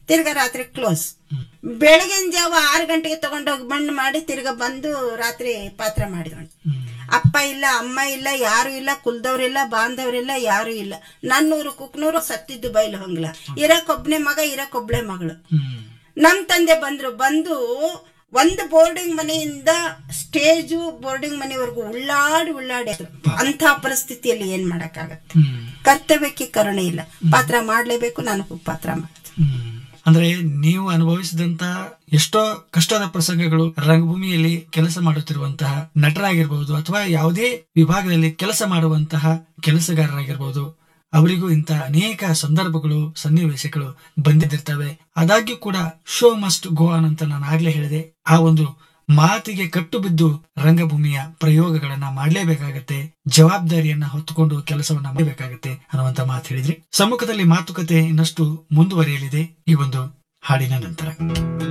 ತಿರ್ಗಾ ರಾತ್ರಿ ಕ್ಲೋಸ್ ಬೆಳಗಿನ ಜಾವ ಆರು ಗಂಟೆಗೆ ತಗೊಂಡೋಗಿ ಮಣ್ಣು ಮಾಡಿ ತಿರ್ಗಾ ಬಂದು ರಾತ್ರಿ ಪಾತ್ರ ಮಾಡಿದವನು ಅಪ್ಪ ಇಲ್ಲ ಅಮ್ಮ ಇಲ್ಲ ಯಾರು ಇಲ್ಲ ಕುಲ್ದವ್ರಿಲ್ಲ ಬಾಂಧವ್ರಿಲ್ಲ ಯಾರು ಇಲ್ಲ ನನ್ನೂರು ಕುಕ್ನೂರು ಸತ್ತಿದ್ದು ಬೈಲು ಹೊಂಗ್ಲ ಇರಕ್ಕೊಬ್ನೇ ಮಗ ಇರಕ್ಕೊಬ್ಳೆ ಮಗಳು ನಮ್ ತಂದೆ ಬಂದ್ರು ಬಂದು ಒಂದು ಬೋರ್ಡಿಂಗ್ ಮನೆಯಿಂದ ಸ್ಟೇಜು ಬೋರ್ಡಿಂಗ್ ಮನೆವರೆಗೂ ಉಳ್ಳಾಡಿ ಉಳ್ಳಾಡಿ ಅಂತ ಪರಿಸ್ಥಿತಿಯಲ್ಲಿ ಏನ್ ಮಾಡಕ್ಕಾಗತ್ತೆ ಕರ್ತವ್ಯಕ್ಕೆ ಕರುಣೆ ಇಲ್ಲ ಪಾತ್ರ ಮಾಡ್ಲೇಬೇಕು ನಾನು ಪಾತ್ರ ಮಾಡ್ತೀನಿ ಅಂದ್ರೆ ನೀವು ಅನುಭವಿಸಿದಂತಹ ಎಷ್ಟೋ ಕಷ್ಟದ ಪ್ರಸಂಗಗಳು ರಂಗಭೂಮಿಯಲ್ಲಿ ಕೆಲಸ ಮಾಡುತ್ತಿರುವಂತಹ ನಟರಾಗಿರ್ಬಹುದು ಅಥವಾ ಯಾವುದೇ ವಿಭಾಗದಲ್ಲಿ ಕೆಲಸ ಮಾಡುವಂತಹ ಕೆಲಸಗಾರರಾಗಿರ್ಬಹುದು ಅವರಿಗೂ ಇಂಥ ಅನೇಕ ಸಂದರ್ಭಗಳು ಸನ್ನಿವೇಶಗಳು ಬಂದಿದ್ದಿರ್ತವೆ ಆದಾಗ್ಯೂ ಕೂಡ ಶೋ ಮಸ್ಟ್ ಗೋ ಆನ್ ಅಂತ ನಾನು ಆಗ್ಲೇ ಹೇಳಿದೆ ಆ ಒಂದು ಮಾತಿಗೆ ಕಟ್ಟು ಬಿದ್ದು ರಂಗಭೂಮಿಯ ಪ್ರಯೋಗಗಳನ್ನ ಮಾಡಲೇಬೇಕಾಗತ್ತೆ ಜವಾಬ್ದಾರಿಯನ್ನ ಹೊತ್ತುಕೊಂಡು ಕೆಲಸವನ್ನ ಮಾಡಬೇಕಾಗತ್ತೆ ಅನ್ನುವಂತ ಮಾತು ಹೇಳಿದ್ರಿ ಸಮ್ಮುಖದಲ್ಲಿ ಮಾತುಕತೆ ಇನ್ನಷ್ಟು ಮುಂದುವರಿಯಲಿದೆ ಈ ಒಂದು ಹಾಡಿನ ನಂತರ